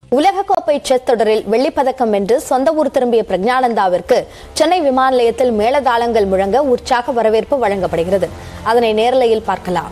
உலகக்கோப்பை செஸ் தொடரில் வெள்ளிப்பதக்கம் வென்று சொந்த ஊர் திரும்பிய பிரக்ஞானந்தாவிற்கு சென்னை விமான நிலையத்தில் மேளதாளங்கள் முழங்க உற்சாக வரவேற்பு வழங்கப்படுகிறது அதனை நேரலையில் பார்க்கலாம்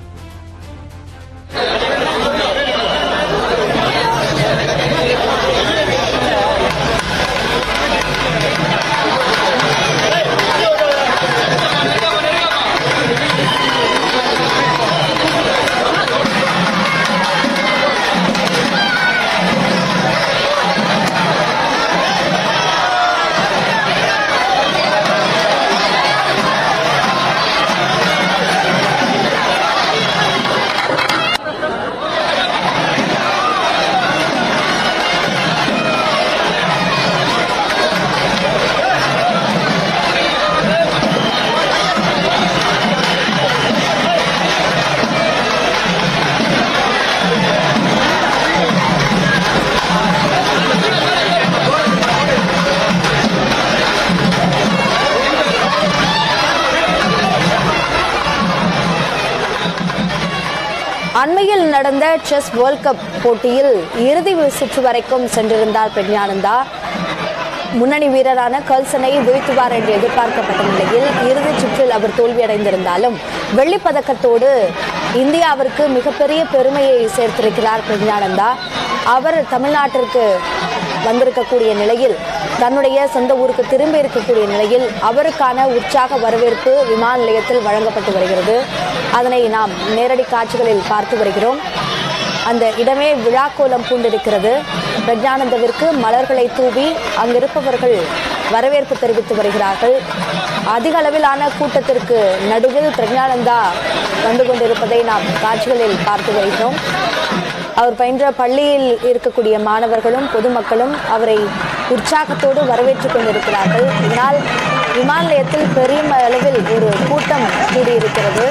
அண்மையில் நடந்த செஸ் வேர்ல்ட் கப் போட்டியில் இறுதி சுற்று வரைக்கும் சென்றிருந்தார் பிரக்ஞானந்தா முன்னணி வீரரான கல்சனை வீழ்த்துவார் என்று எதிர்பார்க்கப்பட்ட நிலையில் இறுதிச் சுற்றில் அவர் தோல்வியடைந்திருந்தாலும் வெள்ளிப் பதக்கத்தோடு இந்தியாவிற்கு மிகப்பெரிய பெருமையை சேர்த்திருக்கிறார் பிரக்ஞானந்தா அவர் தமிழ்நாட்டிற்கு வந்திருக்கக்கூடிய நிலையில் தன்னுடைய சொந்த ஊருக்கு திரும்பி இருக்கக்கூடிய நிலையில் அவருக்கான உற்சாக வரவேற்பு விமான நிலையத்தில் வழங்கப்பட்டு வருகிறது அதனை நாம் நேரடி காட்சிகளில் பார்த்து வருகிறோம் அந்த இடமே விழாக்கோலம் பூண்டிருக்கிறது பிரஜானந்தவிற்கு மலர்களை தூவி அங்கிருப்பவர்கள் வரவேற்பு தெரிவித்து வருகிறார்கள் அதிக அளவிலான கூட்டத்திற்கு நடுவில் பிரஜானந்தா வந்து கொண்டிருப்பதை நாம் காட்சிகளில் பார்த்து வருகிறோம் அவர் பயின்ற பள்ளியில் இருக்கக்கூடிய மாணவர்களும் பொதுமக்களும் அவரை உற்சாகத்தோடு வரவேற்றுக் கொண்டிருக்கிறார்கள் இதனால் விமான நிலையத்தில் பெரிய அளவில் ஒரு கூட்டம் கூடியிருக்கிறது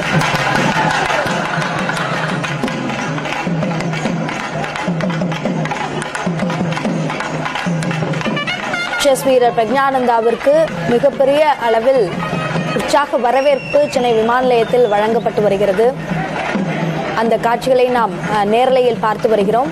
செஸ் வீரர் பிரக்ஞானந்தாவிற்கு மிகப்பெரிய அளவில் உற்சாக வரவேற்பு சென்னை விமான நிலையத்தில் வழங்கப்பட்டு வருகிறது அந்த காட்சிகளை நாம் அஹ், நேரலையில் பார்த்து வருகிறோம்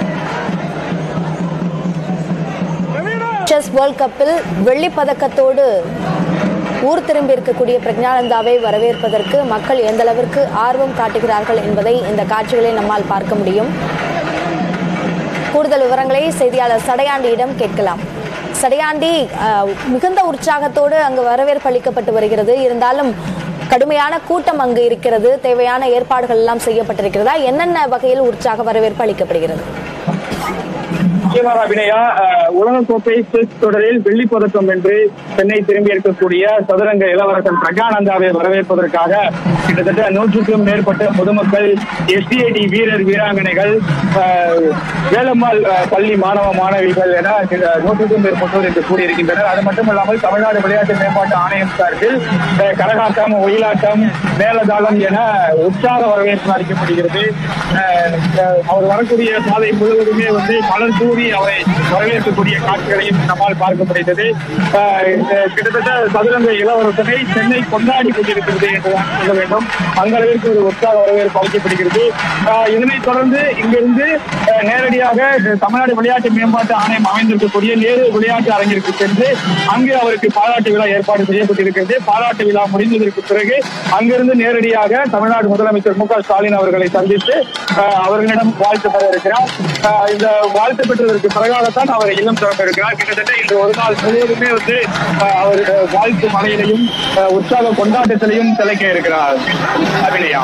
செஸ் வேர்ல்ட் கப்பில் வெள்ளிப் பதக்கத்தோடு ஊர் திரும்பி இருக்கக்கூடிய பிரக்ஞானந்தாவை வரவேற்பதற்கு மக்கள் எந்த அளவிற்கு ஆர்வம் காட்டுகிறார்கள் என்பதை இந்த காட்சிகளில் நம்மால் பார்க்க முடியும் கூடுதல் விவரங்களை செய்தியாளர் சடையாண்டியிடம் கேட்கலாம் சடையாண்டி அஹ், மிகுந்த உற்சாகத்தோடு அங்கு வரவேற்பு அளிக்கப்பட்டு வருகிறது இருந்தாலும் கடுமையான கூட்டம் அங்கு இருக்கிறது தேவையான ஏற்பாடுகள் எல்லாம் செய்யப்பட்டிருக்கிறதா என்னென்ன வகையில் உற்சாக வரவேற்பு அளிக்கப்படுகிறது நிச்சயமாக அபிநயா அஹ், உலகக்கோப்பை செஸ் தொடரில் வெள்ளிப் பதக்கம் வென்று சென்னை திரும்பி இருக்கக்கூடிய சதுரங்க இளவரசன் பிரகானந்தாவை வரவேற்பதற்காக கிட்டத்தட்ட நூற்றுக்கும் மேற்பட்ட பொதுமக்கள் எஸ்டிஐடி வீரர் வீராங்கனைகள் அஹ், வேலம்மாள் அஹ், பள்ளி மாணவ மாணவிகள் என கிட்ட- நூற்றுக்கும் மேற்பட்டோர் இங்கு கூடியிருக்கின்றனர் அது மட்டுமல்லாமல் தமிழ்நாடு விளையாட்டு மேம்பாட்டு ஆணையம் சார்பில் அஹ், கரகாட்டம் ஒயிலாட்டம் மேலதாளம் என உற்சாக வரவேற்பு அளிக்கப்படுகிறது அஹ், அஹ், அவர் வரக்கூடிய பாதை முழுவதுமே வந்து மலர் தூவி அவரை வரவேற்கக்கூடிய காட்சிகளையும் நம்மால் பார்க்க முடிந்தது அஹ், அஹ், கிட்டத்தட்ட சதுரங்க இளவரசனை சென்னை கொண்டாடி கொண்டிருக்கிறது என்றுதான் சொல்ல வேண்டும் அந்த அளவிற்கு ஒரு உற்சாக வரவேற்பு அளிக்கப்படுகிறது அஹ், இதனைத் தொடர்ந்து இங்கிருந்து அஹ், நேரடியாக தமிழ்நாடு விளையாட்டு மேம்பாட்டு ஆணையம் அமைந்திருக்கக்கூடிய நேரு விளையாட்டு அரங்கிற்கு சென்று அங்கு அவருக்கு பாராட்டு விழா ஏற்பாடு செய்யப்பட்டிருக்கிறது பாராட்டு விழா முடிந்ததற்கு பிறகு அங்கிருந்து நேரடியாக தமிழ்நாடு முதலமைச்சர் மு க ஸ்டாலின் அவர்களை சந்தித்து அஹ், அவர்களிடம் வாழ்த்து பெற இருக்கிறார் அஹ், இந்த வாழ்த்து பெற்றதற்கு பிறகாகத்தான் அவர் இல்லம் திறக்க இருக்கிறார் கிட்டத்தட்ட இன்று ஒரு நாள் முழுவதுமே வந்து அஹ், அவர் அஹ், வாழ்த்து மலையிலையும் அஹ், உற்சாக கொண்டாட்டத்திலையும் திளைக்க இருக்கிறார் அபிநயா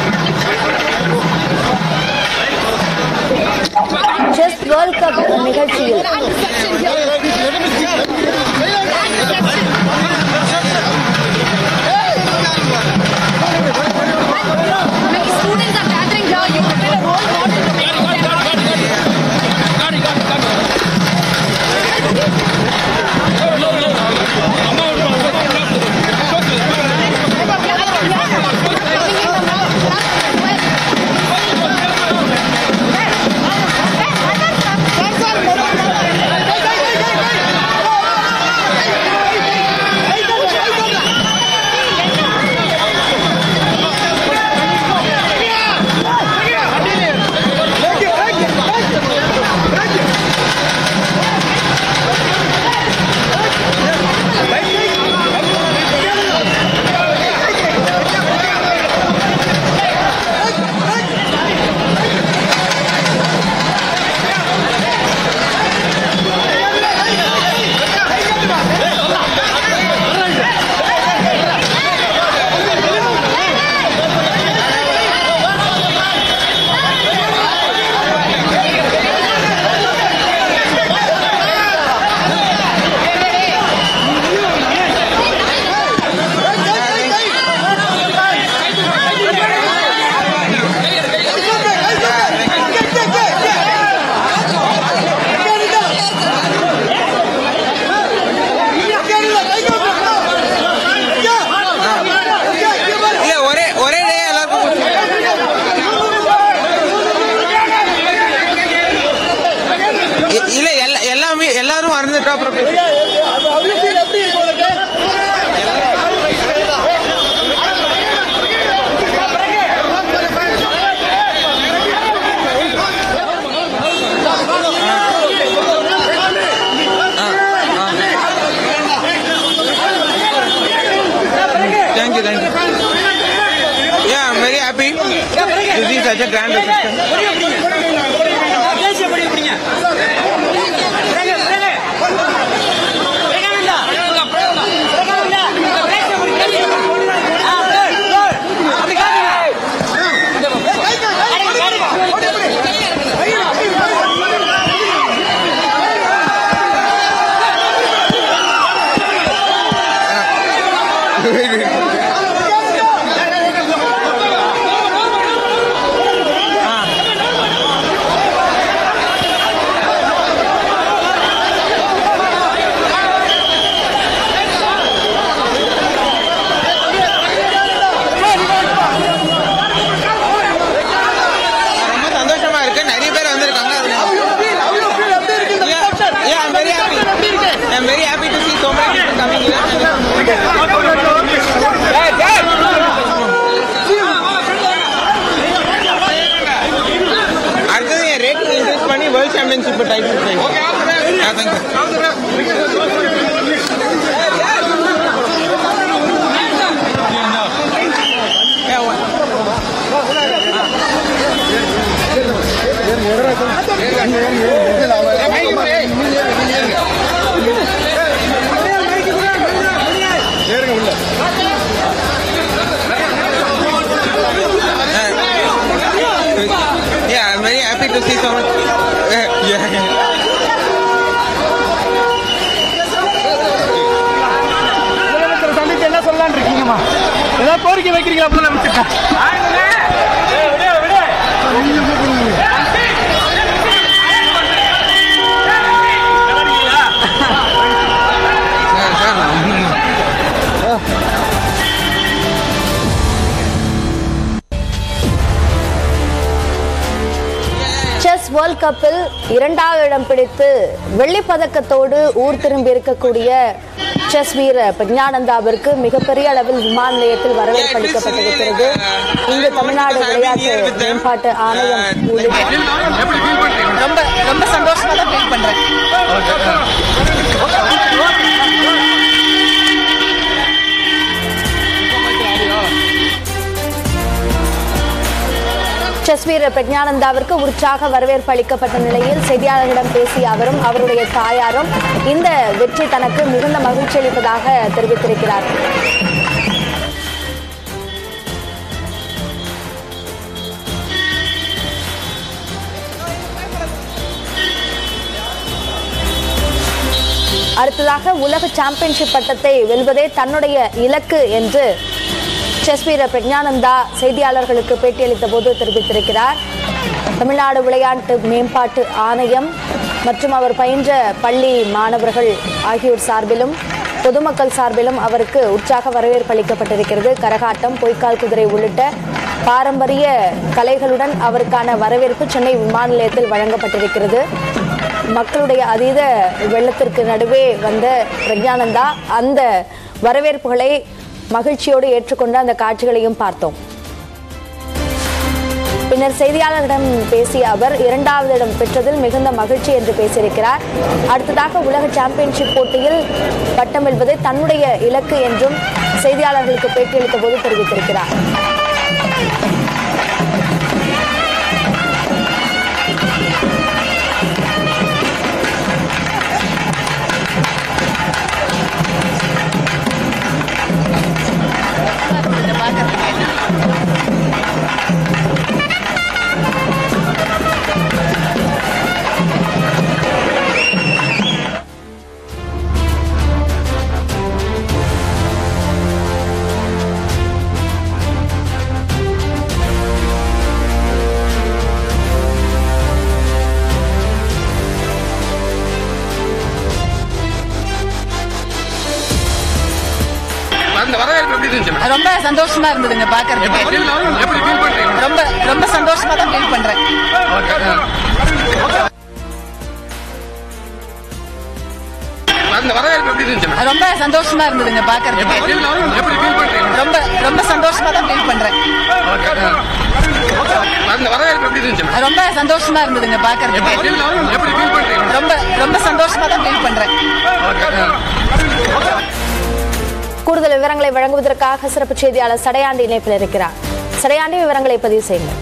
செஸ் வேர்ல்ட் கப் நிகழ்ச்சியில் Many students are gathering here. You have been a role model to many of them. இ- இல்ல எல்லா எல்லாமே எல்லாரும் மறந்துட்டா அப்புறம் பேசு. Thank you, thank you. Yeah, I'm very happy to see such a grand reception. ரொம்ப சந்தோஷமா இருக்கு நிறைய பேர் வந்திருக்காங்க Yeah, yeah, I'm very happy. I'm very happy to see so many people coming here. அடுத்தது என் ரேட் இன்க்ரீஸ் பண்ணி world championship title okay thank you Yeah, I'm very happy to see so much. Uh, yeah. முதலமைச்சர் சந்திச்சு என்ன சொல்லலாம்னு இருக்கீங்கம்மா ஏதாவது கோரிக்கை வைக்கிறீங்களா முதலமைச்சர் செஸ் வேர்ல்ட் கப்பில் இரண்டாவது இடம் பிடித்து வெள்ளிப் பதக்கத்தோடு ஊர் திரும்பி இருக்கக்கூடிய செஸ் வீரர் பிரஜானந்தாவிற்கு மிகப்பெரிய அளவில் விமான நிலையத்தில் வரவேற்பு அளிக்கப்பட்டிருக்கிறது இங்கு தமிழ்நாடு விளையாட்டு மேம்பாட்டு ஆணையம் உள்ளிட்ட ரொம்ப ரொம்ப சந்தோஷமா தான் ஃபீல் பண்றேன் செஸ் வீரர் பிரஜானந்தாவிற்கு உற்சாக வரவேற்பு அளிக்கப்பட்ட நிலையில் செய்தியாளர்களிடம் பேசிய அவரும் அவருடைய தாயாரும் இந்த வெற்றி தனக்கு மிகுந்த மகிழ்ச்சி அளிப்பதாக தெரிவித்திருக்கிறார் அடுத்ததாக உலக சாம்பியன்ஷிப் பட்டத்தை வெல்வதே தன்னுடைய இலக்கு என்று செஸ் வீரர் பிரஜானந்தா செய்தியாளர்களுக்கு பேட்டியளித்த போது தெரிவித்திருக்கிறார் தமிழ்நாடு விளையாட்டு மேம்பாட்டு ஆணையம் மற்றும் அவர் பயின்ற பள்ளி மாணவர்கள் ஆகியோர் சார்பிலும் பொதுமக்கள் சார்பிலும் அவருக்கு உற்சாக வரவேற்பு அளிக்கப்பட்டிருக்கிறது கரகாட்டம் பொய்க்கால் குதிரை உள்ளிட்ட பாரம்பரிய கலைகளுடன் அவருக்கான வரவேற்பு சென்னை விமான நிலையத்தில் வழங்கப்பட்டிருக்கிறது மக்களுடைய அதீத வெள்ளத்திற்கு நடுவே வந்த பிரக்ஞானந்தா அந்த வரவேற்புகளை மகிழ்ச்சியோடு ஏற்றுக்கொண்ட அந்த காட்சிகளையும் பார்த்தோம் பின்னர் செய்தியாளர்களிடம் பேசிய அவர் இரண்டாவது இடம் பெற்றதில் மிகுந்த மகிழ்ச்சி என்று பேசியிருக்கிறார் அடுத்ததாக உலக சாம்பியன்ஷிப் போட்டியில் பட்டம் வெல்வதே தன்னுடைய இலக்கு என்றும் செய்தியாளர்களுக்கு பேட்டியளித்த போது தெரிவித்திருக்கிறார் அந்த வரவேற்பு எப்படி இருந்துச்சு ரொம்ப சந்தோஷமா இருந்ததுங்க பாக்குறதுக்கு எப்படி ஃபீல் பண்றீங்க ரொம்ப ரொம்ப சந்தோஷமா தான் ஃபீல் பண்றேன் அந்த வரவேற்பு எப்படி இருந்துச்சு ரொம்ப சந்தோஷமா இருந்ததுங்க பாக்குறதுக்கு எப்படி ஃபீல் பண்றீங்க ரொம்ப ரொம்ப சந்தோஷமா தான் ஃபீல் பண்றேன் அந்த வரவேற்பு எப்படி இருந்துச்சு ரொம்ப சந்தோஷமா இருந்ததுங்க பாக்குறதுக்கு எப்படி ஃபீல் பண்றீங்க ரொம்ப ரொம்ப சந்தோஷமா தான் ஃபீல் பண்றேன் கூடுதல் விவரங்களை வழங்குவதற்காக சிறப்பு செய்தியாளர் சடையாண்டி இணைப்பில் இருக்கிறார் சடையாண்டி விவரங்களை பதிவு செய்யுங்கள்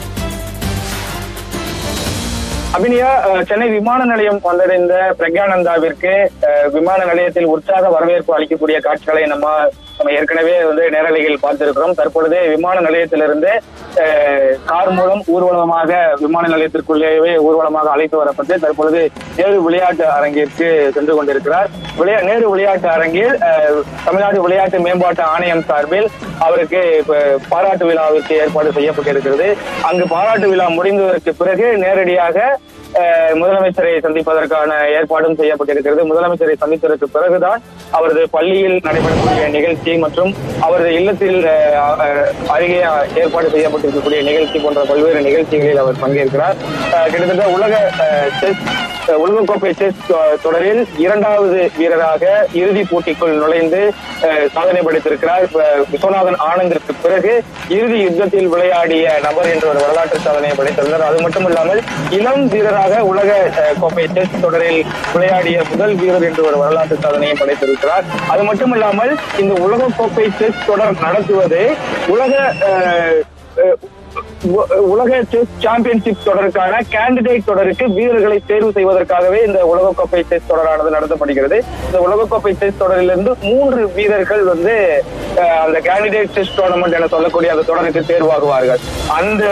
அபினியா அஹ், சென்னை விமான நிலையம் வந்தடைந்த பிரக்யானந்தாவிற்கு அஹ், விமான நிலையத்தில் உற்சாக வரவேற்பு அளிக்கக்கூடிய காட்சிகளை நம்ம நம்ம ஏற்கனவே வந்து நேரலையில் பார்த்திருக்கிறோம் தற்பொழுது விமான நிலையத்திலிருந்து அஹ், கார் மூலம் ஊர்வலமாக விமான நிலையத்திற்குள்ளேயே ஊர்வலமாக அழைத்து வரப்பட்டு தற்பொழுது நேரு விளையாட்டு அரங்கிற்கு சென்று கொண்டிருக்கிறார் விளையா நேரு விளையாட்டு அரங்கில் அஹ், தமிழ்நாடு விளையாட்டு மேம்பாட்டு ஆணையம் சார்பில் அவருக்கு இப்ப பாராட்டு விழாவிற்கு ஏற்பாடு செய்யப்பட்டிருக்கிறது அங்கு பாராட்டு விழா முடிந்ததற்கு பிறகு நேரடியாக அஹ், முதலமைச்சரை சந்திப்பதற்கான ஏற்பாடும் செய்யப்பட்டிருக்கிறது முதலமைச்சரை சந்தித்ததற்கு பிறகுதான் அவரது பள்ளியில் நடைபெறக்கூடிய நிகழ்ச்சி மற்றும் அவரது இல்லத்தில் அஹ், அஹ், அருகே ஏற்பாடு செய்யப்பட்டிருக்கக்கூடிய நிகழ்ச்சி போன்ற பல்வேறு நிகழ்ச்சிகளில் அவர் பங்கேற்கிறார் அஹ், கிட்டத்தட்ட உலக அஹ், செஸ் அஹ், உலகக்கோப்பை செஸ் தொ- தொடரில் இரண்டாவது வீரராக இறுதிப் போட்டிக்குள் நுழைந்து அஹ், சாதனை படைத்திருக்கிறார் இப்ப விஸ்வநாதன் ஆனந்திற்கு பிறகு இறுதி யுத்தத்தில் விளையாடிய நபர் என்ற ஒரு வரலாற்று சாதனையை படைத்திருந்தார் அது மட்டும் இல்லாமல் இளம் வீரராக உலக அஹ், கோப்பை செஸ் தொடரில் விளையாடிய முதல் வீரர் என்ற ஒரு வரலாற்று சாதனையை படைத்திருக்கிறார் அது மட்டும் இல்லாமல் இந்த உலக கோப்பை செஸ் தொடர் நடத்துவது உலக அஹ், அஹ், உ- உலக செஸ் சாம்பியன்ஷிப் தொடருக்கான கேண்டிடேட் தொடருக்கு வீரர்களை தேர்வு செய்வதற்காகவே இந்த உலகக்கோப்பை செஸ் தொடரானது நடத்தப்படுகிறது இந்த உலகக்கோப்பை செஸ் தொடரிலிருந்து மூன்று வீரர்கள் வந்து அஹ், அந்த கேண்டிடேட் செஸ் டோர்னமெண்ட் என சொல்லக்கூடிய அந்த தொடருக்கு தேர்வாகுவார்கள் அந்த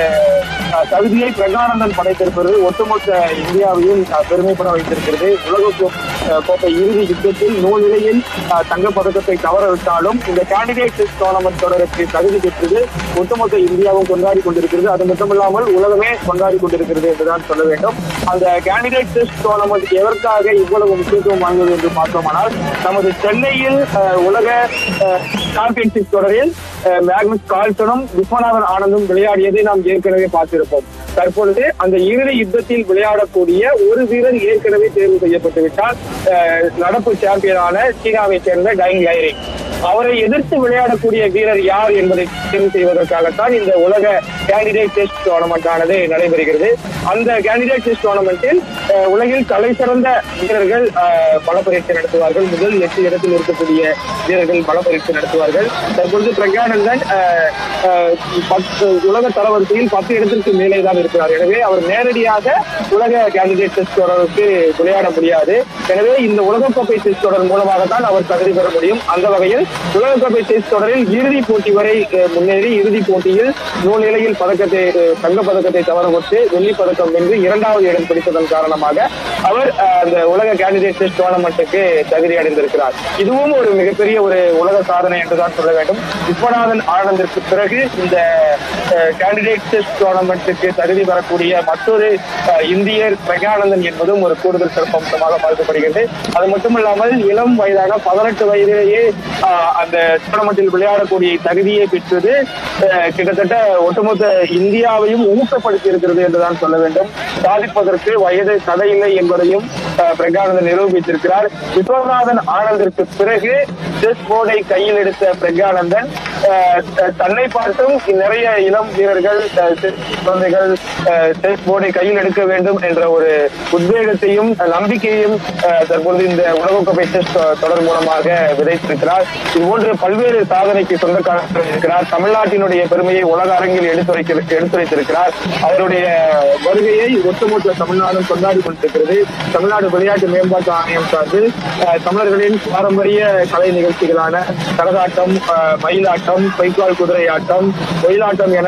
அஹ், தகுதியை பிரகானந்தன் படைத்திருப்பது ஒட்டுமொத்த இந்தியாவையும் அஹ், பெருமைப்பட வைத்திருக்கிறது உலக கோ- அஹ், கோப்பை இறுதி யுத்தத்தில் நூலிலையில் அஹ், தங்கப் பதக்கத்தை தவறவிட்டாலும் இந்த கேண்டிடேட் செஸ் டோர்னமெண்ட் தொடருக்கு தகுதி பெற்றது ஒட்டுமொத்த இந்தியாவும் கொண்டாடி கொண்டிருக்கிறது அது மட்டுமில்லாமல் உலகமே கொண்டாடி கொண்டிருக்கிறது என்றுதான் சொல்ல வேண்டும் அந்த கேண்டிடேட் டெஸ்ட் டோர்னமெண்ட் எதற்காக இவ்வளவு முக்கியத்துவம் வாய்ந்தது என்று பார்த்தோமானால் நமது சென்னையில் அஹ், உலக அஹ், சாம்பியன்ஷிப் தொடரில் அஹ், மேக்னஸ் கால்சனும் விஸ்வநாதன் ஆனந்தும் விளையாடியதை நாம் ஏற்கனவே பார்த்திருப்போம் தற்பொழுது அந்த இறுதி யுத்தத்தில் விளையாடக்கூடிய ஒரு வீரர் ஏற்கனவே தேர்வு செய்யப்பட்டு விட்டார் அஹ், நடப்பு சாம்பியனான சீனாவை சேர்ந்த டைங் லைரிங் அவரை எதிர்த்து விளையாடக்கூடிய வீரர் யார் என்பதை தேர்வு செய்வதற்காகத்தான் இந்த உலக கேண்டிடேட் டெஸ்ட் டோர்னமெண்ட் ஆனது நடைபெறுகிறது அந்த கேண்டிடேட் டெஸ்ட் டோர்னமெண்டில் அஹ், உலகில் தலை சிறந்த வீரர்கள் அஹ், பல பரீட்சை நடத்துவார்கள் முதல் எட்டு இடத்தில் இருக்கக்கூடிய வீரர்கள் பல பரீட்சை நடத்துவார்கள் தற்பொழுது பிரக்யானந்தன் அஹ், அஹ், பத்து உலக தரவரிசையில் பத்து இடத்திற்கு மேலே தான் இருக்கிறார் எனவே அவர் நேரடியாக உலக கேண்டிடேட் டெஸ்ட் தொடருக்கு விளையாட முடியாது எனவே இந்த உலகக்கோப்பை டெஸ்ட் தொடர் மூலமாகத்தான் அவர் தகுதி பெற முடியும் அந்த வகையில் உலகக்கோப்பை டெஸ்ட் தொடரில் இறுதி போட்டி வரை அஹ், முன்னேறி இறுதி போட்டியில் நூல் நிலையில் பதக்கத்தை அஹ், தங்கப் பதக்கத்தை தவறவிட்டு வெள்ளிப் பதக்கம் வென்று இரண்டாவது இடம் பிடித்ததன் காரணமாக அவர் அஹ், அந்த உலக கேண்டிடேட் டெஸ்ட் டோர்னமெண்ட்டுக்கு தகுதி அடைந்திருக்கிறார் இதுவும் ஒரு மிகப்பெரிய ஒரு உலக சாதனை என்றுதான் சொல்ல வேண்டும் விஸ்வநாதன் ஆனந்திற்கு பிறகு இந்த கேண்டிடேட் டெஸ்ட் டோர்னமெண்ட்டுக்கு தகுதி பெறக்கூடிய மற்றொரு அஹ், இந்தியர் பிரகானந்தன் என்பதும் ஒரு கூடுதல் சிறப்பம்சமாக பார்க்கப்படுகிறது அது மட்டுமல்லாமல் இளம் வயதான பதினெட்டு வயதிலேயே அஹ், அந்த டோர்னமெண்டில் விளையாடக்கூடிய தகுதியை பெற்றது அஹ், கிட்டத்தட்ட ஒட்டுமொத்த இந்தியாவையும் ஊக்கப்படுத்தி இருக்கிறது என்றுதான் சொல்ல வேண்டும் சாதிப்பதற்கு வயது தடையில்லை என்பதையும் அஹ், பிரகானந்தன் நிரூபித்திருக்கிறார் விஸ்வநாதன் ஆனந்திற்கு பிறகு செஸ் போர்டை கையில் எடுத்த பிரகானந்தன் அஹ், த- தன்னை பார்த்தும் நிறைய இளம் வீரர்கள் அஹ், செஸ் குழந்தைகள் அஹ், செஸ் போர்டை கையில் எடுக்க வேண்டும் என்ற ஒரு உத்வேகத்தையும் அஹ், நம்பிக்கையும் அஹ், தற்பொழுது இந்த உலகக்கோப்பை செஸ் தொ- தொடர் மூலமாக விதைத்திருக்கிறார் இது போன்று பல்வேறு சாதனைக்கு சொந்தக்காரர் இருக்கிறார் தமிழ்நாட்டினுடைய பெருமையை உலக அரங்கில் எடுத்துரைக்க எடுத்துரைத்திருக்கிறார் அவருடைய வருகையை ஒட்டுமொத்த தமிழ்நாடும் கொண்டாடி கொண்டிருக்கிறது தமிழ்நாடு விளையாட்டு மேம்பாட்டு ஆணையம் சார்பில் அஹ், தமிழர்களின் பாரம்பரிய கலை நிகழ்ச்சிகளான கரகாட்டம் அஹ், மயிலாட்டம் பைக்கால் குதிரை ஆட்டம் ஒயிலாட்டம் என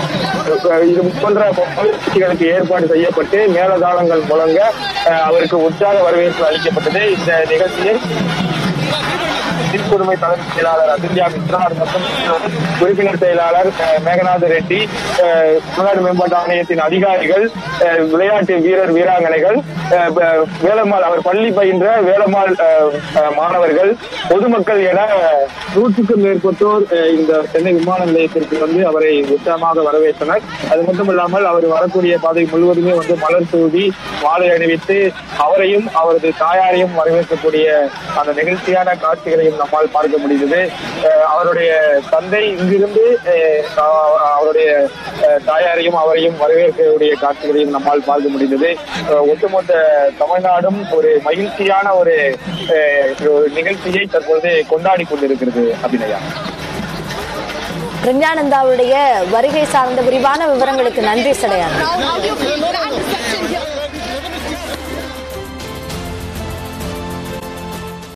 அஹ், இது போன்ற நிகழ்ச்சிகளுக்கு ஏற்பாடு செய்யப்பட்டு மேலதாளங்கள் முழங்க அஹ், அவருக்கு உற்சாக வரவேற்பு அளிக்கப்பட்டது இந்த நிகழ்ச்சியில் நிதிக்குழுமை தலைமை செயலாளர் அதுல்யா மித்ரார் மற்றும் உறுப்பினர் செயலாளர் அஹ், மேகநாத ரெட்டி அஹ், தமிழ்நாடு மேம்பாட்டு ஆணையத்தின் அதிகாரிகள் அஹ், விளையாட்டு வீரர் வீராங்கனைகள் அஹ், ப- வேலம்மாள் அவர் பள்ளி பயின்ற வேலம்மாள் அஹ், அஹ், மாணவர்கள் பொதுமக்கள் என நூற்றுக்கும் மேற்பட்டோர் அஹ், இந்த சென்னை விமான நிலையத்திற்கு வந்து அவரை உற்சாகமாக வரவேற்றனர் அது மட்டுமில்லாமல் அவர் வரக்கூடிய பாதை முழுவதுமே வந்து மலர் தூவி மாலை அணிவித்து அவரையும் அவரது தாயாரையும் வரவேற்கக்கூடிய அந்த நிகழ்ச்சியான காட்சிகளையும் நம்மால் பார்க்க முடிந்தது அஹ், அவருடைய தந்தை இங்கிருந்து அஹ், அஹ், அவருடைய அஹ், தாயாரையும் அவரையும் வரவேற்கக்கூடிய காட்சிகளையும் நம்மால் பார்க்க முடிந்தது அஹ், ஒட்டுமொத்த தமிழ்நாடும் ஒரு மகிழ்ச்சியான ஒரு அஹ், ஒரு நிகழ்ச்சியை தற்பொழுது கொண்டாடி கொண்டிருக்கிறது அபிநயா பிரஞானந்தாவுடைய வருகை சார்ந்த விரிவான விவரங்களுக்கு நன்றி சடையான் How, how do you feel? Grand reception